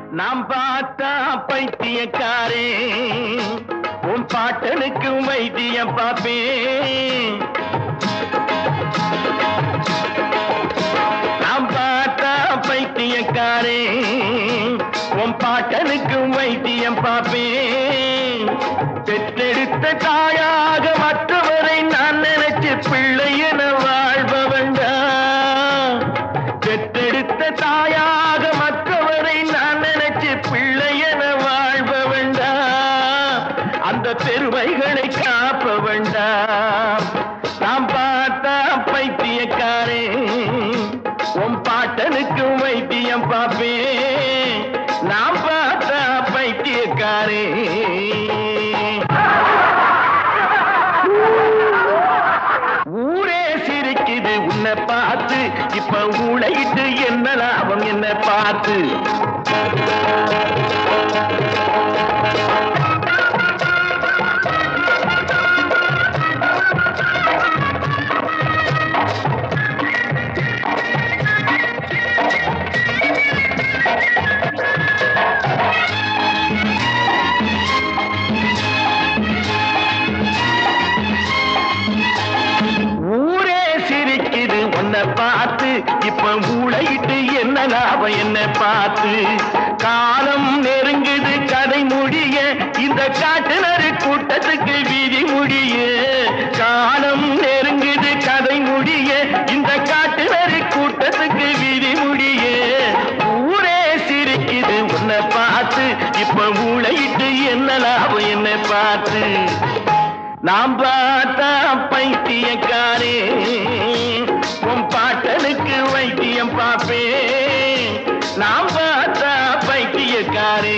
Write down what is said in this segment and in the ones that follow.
நாம் பார்த்தா பைத்தியக்காரே உன் பாட்டனுக்கு வைத்தியம் பார்ப்பேன் நாம் பார்த்தா பைத்தியக்காரே உன் பாட்டனுக்கு வைத்தியம் பார்ப்பேன் பெற்றெடுத்த தாயாக மற்றவரை நான் நினைச்சு பிள்ளை என வாழ்ப வேண்டாம் பெற்றெடுத்த தாயாக மற்றவரை நான் நினைச்சு பிள்ளை என வாழ்ப வேண்டாம் அந்த பெருமைகளை காப்ப வேண்டாம் நாம் பார்த்தா பைத்தியக்காரே உன் பாட்டனுக்கு வைத்தியம் பார்ப்பேன் நாம் பார்த்தா பைத்தியக்காரே ஊரே சிரிக்குது உன்னை பார்த்து இப்ப ஊழையிட்டு என்ன லாபம் என்ன பார்த்து ஊரே சிரிக்குது உன்னை பார்த்து இப்ப ஊழையிட்டு என்ன லாபம் என்ன பார்த்து காலம் நெருங்குது கதை முடிய இந்த காட்டுனரு கூட்டத்துக்கு விதி முடிய காலம் நெருங்குது கதை முடிய இந்த காட்டுனரு கூட்டத்துக்கு விதி முடிய ஊரே சிரிக்குது உன்னை பார்த்து இப்ப ஊழையிட்டு என்ன லாபம் என்ன பார்த்து நாம் பார்த்தா பைத்தியக்காரே உன் பாட்டனுக்கு வைத்தியம் பார்ப்பேன் நாம் பார்த்தா பைத்தியக்காரே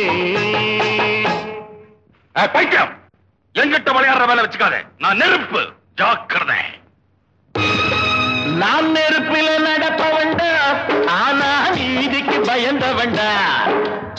ஏய், பைத்தியம் எங்கிட்ட விளையாடுற வேலை வச்சுக்காதே நான் நெருப்பு ஜாக்கிரதை நான் நெருப்பில நடப்ப வேண்டாம் ஆனா நீதிக்கு பயந்த வேண்டாம்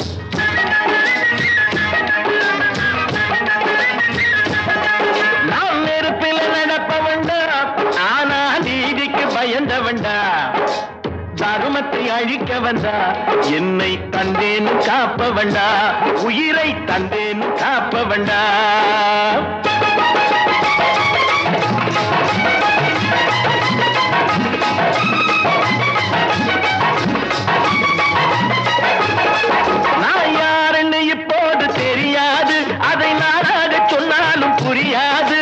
நான் நெருப்பில நடப்ப வேண்டாம் ஆனா நீதிக்கு பயந்த வேண்டாம் தருமத்தை அழிக்க வந்தா என்னை தந்தேன்னு காப்ப வேண்டா உயிரை தந்தேன்னு காப்ப வேண்டா நான் யாருன்னு இப்போது தெரியாது அதை நானாக சொன்னாலும் புரியாது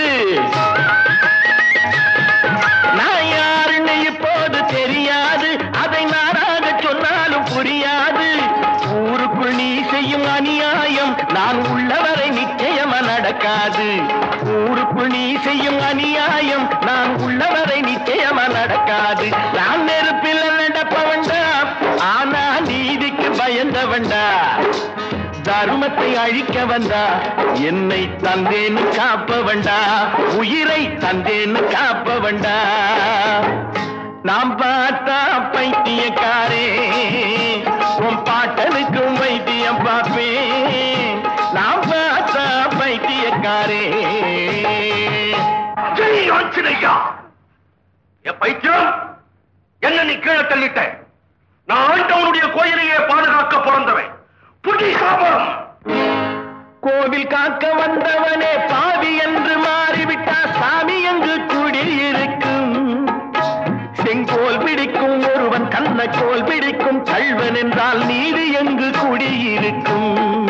நான் யாருன்னு இப்போது தெரியாது அதை நானாக சொன்னாலும் புரியாது ஊருக்குள் நீ செய்யும் அநியாயம் நான் உள்ளவரை நிச்சயமா நடக்காது ஊருக்குள் நீ செய்யும் அநியாயம் நான் உள்ளவரை நிச்சயமா நடக்காது நான் நெருப்பில் நடப்ப வேண்டாம் ஆனா நீதிக்கு பயந்த வேண்டாம் தர்மத்தை அழிக்க வந்தா என்னை தந்தேன்னு காப்ப வேண்டா உயிரை தந்தேன்னு காப்ப வேண்டா நாம் பார்த்தா பைத்தியக்காரே உன் பாட்டனுக்கும் வைத்தியம் பார்ப்பேன் நாம் பார்த்தா பைத்தியக்காரே ஜெய் ஆஞ்சநேயா என் பைத்தியம் என்ன நீ கீழே தள்ளிட்ட நான் ஆண்டவனுடைய கோயிலையே பாதுகாக்க பிறந்தவன் புடி சாபம் கோவில் காக்க வந்தவனே பாவி என்று மாறிவிட்டா சாமி எங்கு குடியிருக்கும் செங்கோல் பிடிக்கும் ஒருவன் கண்ணக்கோல் பிடிக்கும் கள்வன் என்றால் நீதி எங்கு குடியிருக்கும்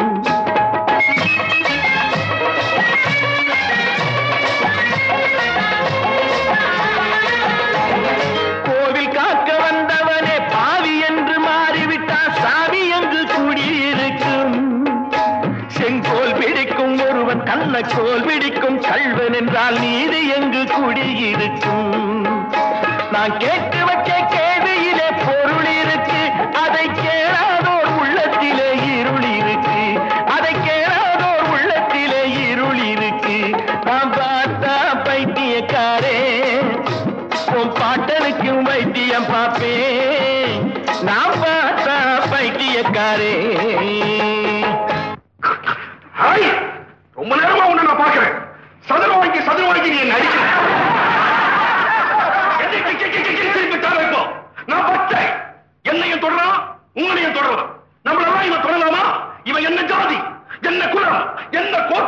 கோவில் காக்க வந்தவனே பாவி என்று மாறிவிட்டா சாமி எங்கு குடியிருக்கும் செங்கோல் பிடிக்கும் ஒருவன் கண்ணக்கோல் பிடிக்கும் கள்வன் என்றால் நீதி எங்கு குடியிருக்கும் நான் கேட்டு வச்ச கேள்வியிலே பொருள் இருக்கு அதை கேளாதோர் உள்ளத்திலே இருள் இருக்கு அதை கேளாதோர் உள்ளத்திலே இருள் இருக்கு நான் பார்த்தா பைத்தியக்காரே உன் பாட்டனுக்கும் வைத்தியம் பார்ப்பேன் நான் பார்த்தா பைத்தியக்காரே ஹாய் ரொம்ப நேரமா உன்னை நான் பார்க்கிறேன் சதுர வாங்கி சதுர வாங்கி நீ என்ன அடிக்கிற என்னை கி- கி- கி- கி- திருப்பி தர வைப்போம் நான் பச்சை என்னையும் தொடரான் உங்களையும் தொடரலாம் நம்மளெல்லாம் இவன் தொடர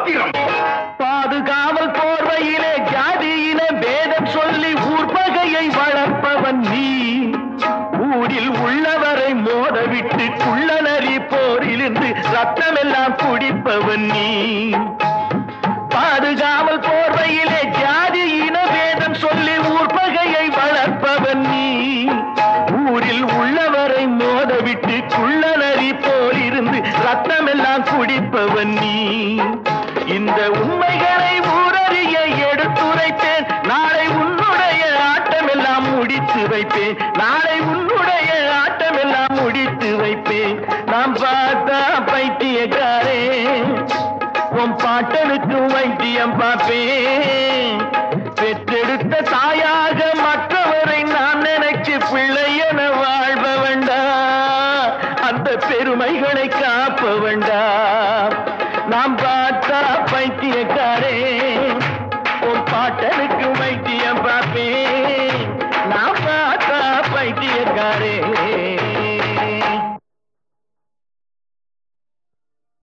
பைத்தியம் பாதுகாவல் போர்வையிலே ஜாதியின பேதம் சொல்லி ஊர்பகையை வளர்ப்பவன் நீ ஊரில் உள்ளவரை மோதவிட்டு குள்ளநரி போரிலிருந்து ரத்தமெல்லாம் குடிப்பவன் நீ பாதுகாவல் போர்வையிலே ஜாதியின பேதம் சொல்லி ஊர்பகையை வளர்ப்பவன் நீ ஊரில் உள்ளவரை மோதவிட்டு குள்ளநரி போலிருந்து ரத்தமெல்லாம் குடிப்பவன் நீ இந்த உண்மைகளை ஊரறிய எடுத்துரைத்தேன் நாளை உன்னுடைய ஆட்டமெல்லாம் முடித்து வைப்பேன் நாளை உன்னுடைய ஆட்டமெல்லாம் முடித்து வைப்பேன் நாம் பார்த்தா பைத்தியக்காரே உன் பாட்டனுக்கு வைத்தியம் பார்ப்பேன் பெற்றெடுத்த தாயாக மற்றவரை நான் நினைச்சு பிள்ளை என வாழ்வ வேண்டாம் அந்த பெருமைகளை காப்ப வேண்டாம் நாம் பார்த்தா பைத்தியக்காரே உன் பாட்டனுக்கு வைத்தியம் பார்ப்பேன் நான் பார்த்தா பைத்தியக்காரே